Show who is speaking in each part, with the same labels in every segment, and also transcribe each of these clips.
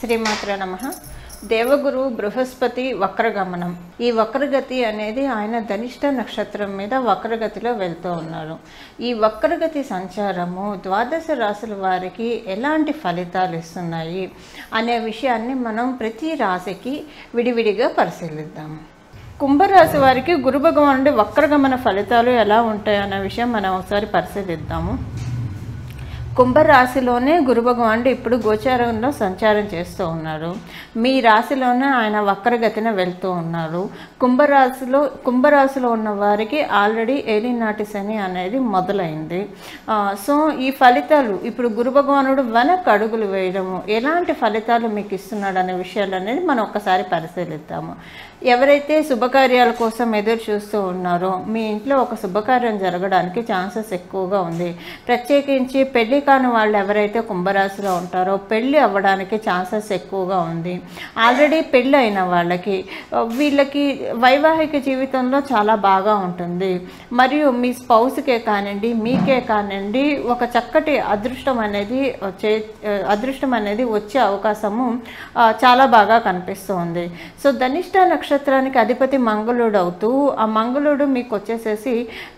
Speaker 1: శ్రీమాత్ర నమ దేవగురు బృహస్పతి వక్రగమనం ఈ వక్రగతి అనేది ఆయన ధనిష్ట నక్షత్రం మీద వక్రగతిలో వెళ్తూ ఉన్నారు ఈ వక్రగతి సంచారము ద్వాదశ రాశుల వారికి ఎలాంటి ఫలితాలు ఇస్తున్నాయి అనే విషయాన్ని మనం ప్రతి రాశికి విడివిడిగా పరిశీలిద్దాము కుంభరాశి వారికి గురు భగవానుడి వక్రగమన ఫలితాలు ఎలా ఉంటాయి అనే విషయం మనం ఒకసారి పరిశీలిద్దాము కుంభరాశిలోనే గురు భగవానుడు ఇప్పుడు గోచారంలో సంచారం చేస్తూ ఉన్నారు మీ రాశిలోనే ఆయన వక్రగతిన వెళ్తూ ఉన్నారు కుంభరాశిలో కుంభరాశిలో ఉన్న వారికి ఆల్రెడీ ఏలినాటి శని అనేది మొదలైంది ఆ, సో ఈ ఫలితాలు ఇప్పుడు గురు భగవానుడు వెనక్కి అడుగులు వేయడము ఎలాంటి ఫలితాలు మీకు ఇస్తున్నాడు అనే విషయాలు అనేది మనం ఒకసారి పరిశీలిద్దాము ఎవరైతే శుభకార్యాల కోసం ఎదురు చూస్తూ ఉన్నారో మీ ఇంట్లో ఒక శుభకార్యం జరగడానికి ఛాన్సెస్ ఎక్కువగా ఉంది ప్రత్యేకించి పెళ్లి కాని వాళ్ళు ఎవరైతే కుంభరాశిలో ఉంటారో పెళ్లి అవ్వడానికి ఛాన్సెస్ ఎక్కువగా ఉంది ఆల్రెడీ పెళ్ళి అయిన వాళ్ళకి ఆ, వీళ్ళకి వైవాహిక జీవితంలో చాలా బాగా ఉంటుంది మరియు మీ స్పౌస్కే కానివ్వండి మీకే కానివ్వండి ఒక చక్కటి అదృష్టం అనేది వచ్చే అదృష్టం అనేది వచ్చే అవకాశము ఆ, చాలా బాగా కనిపిస్తుంది సో ధనిష్ట నక్షత్రానికి అధిపతి మంగళుడు అవుతూ ఆ మంగళుడు మీకు వచ్చేసేసి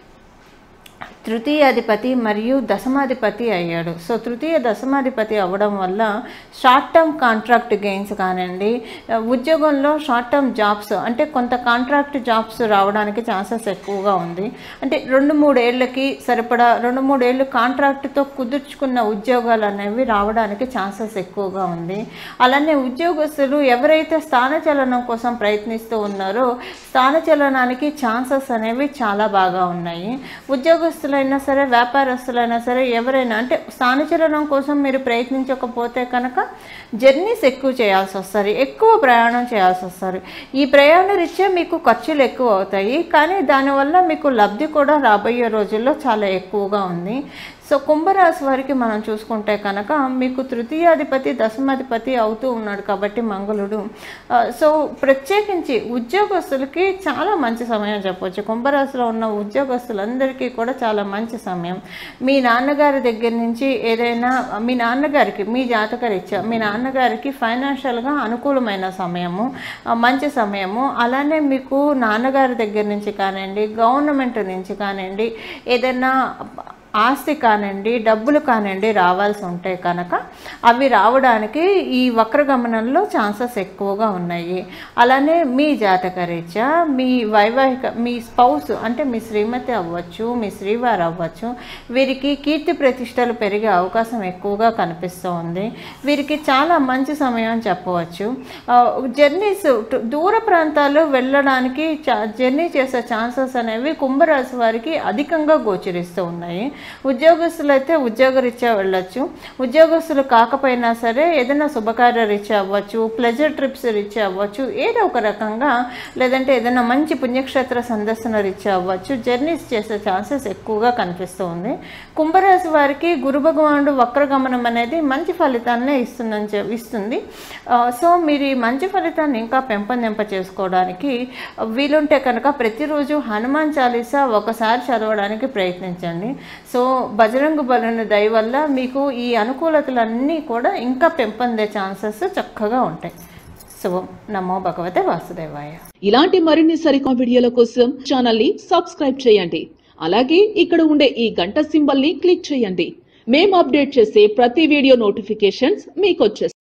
Speaker 1: తృతీయాధిపతి మరియు దశమాధిపతి అయ్యాడు సో తృతీయ దశమాధిపతి అవ్వడం వల్ల షార్ట్ టర్మ్ కాంట్రాక్ట్ గెయిన్స్ కానివ్వండి ఉద్యోగంలో షార్ట్ టర్మ్ జాబ్స్ అంటే కొంత కాంట్రాక్ట్ జాబ్స్ రావడానికి ఛాన్సెస్ ఎక్కువగా ఉంది అంటే రెండు మూడేళ్లకి సరిపడా రెండు మూడేళ్ళు కాంట్రాక్ట్తో కుదుర్చుకున్న ఉద్యోగాలు అనేవి రావడానికి ఛాన్సెస్ ఎక్కువగా ఉంది అలానే ఉద్యోగస్తులు ఎవరైతే స్థానచలనం కోసం ప్రయత్నిస్తూ ఉన్నారో స్థానచలనానికి ఛాన్సెస్ అనేవి చాలా బాగా ఉన్నాయి ఉద్యోగస్తులైనా సరే వ్యాపారస్తులైనా సరే ఎవరైనా అంటే స్థానచలనం కోసం మీరు ప్రయత్నించకపోతే కనుక జర్నీస్ ఎక్కువ చేయాల్సి వస్తుంది ఎక్కువ ప్రయాణం చేయాల్సి వస్తుంది ఈ ప్రయాణ రీత్యా మీకు ఖర్చులు ఎక్కువ అవుతాయి కానీ దానివల్ల మీకు లబ్ధి కూడా రాబోయే రోజుల్లో చాలా ఎక్కువగా ఉంది సో కుంభరాశి వారికి మనం చూసుకుంటే కనుక మీకు తృతీయాధిపతి దశమాధిపతి అవుతూ ఉన్నాడు కాబట్టి మంగళుడు ఆ, సో ప్రత్యేకించి ఉద్యోగస్తులకి చాలా మంచి సమయం చెప్పవచ్చు కుంభరాశిలో ఉన్న ఉద్యోగస్తులందరికీ కూడా చాలా మంచి సమయం మీ నాన్నగారి దగ్గర నుంచి ఏదైనా మీ నాన్నగారికి మీ జాతకరీత్యా మీ నాన్నగారికి ఫైనాన్షియల్గా అనుకూలమైన సమయము ఆ, మంచి సమయము అలానే మీకు నాన్నగారి దగ్గర నుంచి కానివ్వండి గవర్నమెంట్ నుంచి కానివ్వండి ఏదైనా ఆస్తి కానివ్వండి డబ్బులు కానివ్వండి రావాల్సి ఉంటే కనుక అవి రావడానికి ఈ వక్రగమనంలో ఛాన్సెస్ ఎక్కువగా ఉన్నాయి అలానే మీ జాతకరీత్యా మీ వైవాహిక మీ స్పౌస్ అంటే మీ శ్రీమతి అవ్వచ్చు మీ శ్రీవారు అవ్వచ్చు వీరికి కీర్తి ప్రతిష్టలు పెరిగే అవకాశం ఎక్కువగా కనిపిస్తూ ఉంది వీరికి చాలా మంచి సమయం అని చెప్పవచ్చు ఆ, జర్నీస్ టు- దూర ప్రాంతాలు వెళ్ళడానికి చా- జర్నీ చేసే ఛాన్సెస్ అనేవి కుంభరాశి వారికి అధికంగా గోచరిస్తూ ఉన్నాయి ఉద్యోగస్తులు అయితే ఉద్యోగరీత్యా వెళ్ళొచ్చు ఉద్యోగస్తులు కాకపోయినా సరే ఏదైనా శుభకార్య రీత్యా అవ్వచ్చు ప్లెజర్ ట్రిప్స్ రీత్యా అవ్వచ్చు ఏదో ఒక రకంగా లేదంటే ఏదైనా మంచి పుణ్యక్షేత్ర సందర్శన రీత్యా అవ్వచ్చు జర్నీస్ చేసే ఛాన్సెస్ ఎక్కువగా కనిపిస్తూ ఉంది కుంభరాశి వారికి గురు భగవానుడు వక్రగమనం అనేది మంచి ఫలితాన్నే ఇస్తుందని చె- ఇస్తుంది ఆ, సో మీరు ఈ మంచి ఫలితాన్ని ఇంకా పెంపొందింప చేసుకోవడానికి వీలుంటే కనుక ప్రతిరోజు హనుమాన్ చాలీసా ఒకసారి చదవడానికి ప్రయత్నించండి సో బజరంగు బలుని దయ వల్ల మీకు ఈ అనుకూలతలన్నీ కూడా ఇంకా పెంపొందే ఛాన్సెస్ చక్కగా ఉంటాయి సో నమో భగవతే వాసుదేవాయ
Speaker 2: ఇలాంటి మరిన్ని సరికొత్త వీడియోల కోసం ఛానల్ ని సబ్స్క్రైబ్ చేయండి అలాగే ఇక్కడ ఉండే ఈ గంట సింబల్ ని క్లిక్ చేయండి మేము అప్డేట్ చేసే ప్రతి వీడియో నోటిఫికేషన్స్ మీకు వచ్చేస్తాయి